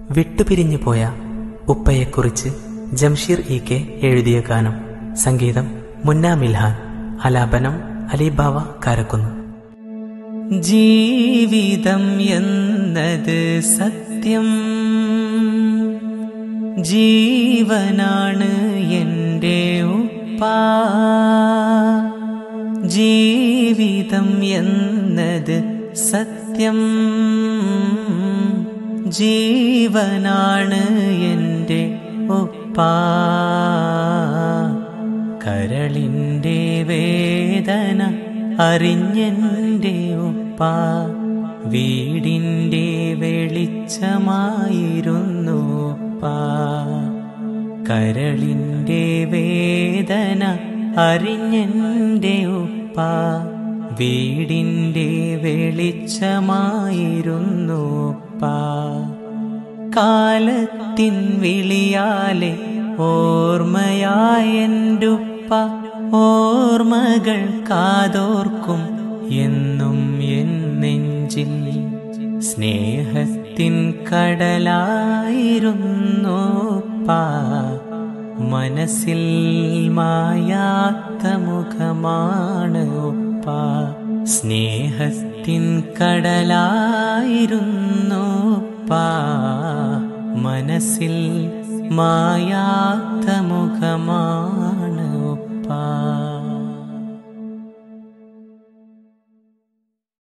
വിട്ടുപിരിഞ്ഞു പോയ ഉപ്പയെക്കുറിച്ച് Jamsheer E K എഴുതിയ ഗാനം സംഗീതം മുന്ന മിൽഹാൻ ആലാപനം അലിബാവ കാരക്കുന്ന് ജീവിതം എന്നത് സത്യം ജീവനാണ് എൻ്റെ ഉപ്പ ജീവിതം എന്നത് സത്യം ജീവനാണ് എൻ്റെ ഉപ്പ കരളിൻ്റെ വേദന അറിഞ്ഞെൻ്റെ ഉപ്പ വീടിൻ്റെ വെളിച്ചമായിരുന്നു ഉപ്പ കരളിൻ്റെ വേദന അറിഞ്ഞെൻ്റെ ഉപ്പ വീടിൻ്റെ വെളിച്ചമായിരുന്നു ഉപ്പ കാലത്തിൻ വിളിയാലെ ഓർമ്മയായെൻ്റുപ്പ ഓർമ്മകൾ കാതോർക്കും എന്നും എൻ നെഞ്ചിൽ സ്നേഹത്തിൻ കടലായിരുന്നുപ്പ മനസ്സിൽ മായാത്ത മുഖമാണ് ഉപ്പ സ്നേഹത്തിൻ കടലായിരുന്നുപ്പ മനസ്സിൽ മായാത്ത മുഖമാണ് ഉപ്പ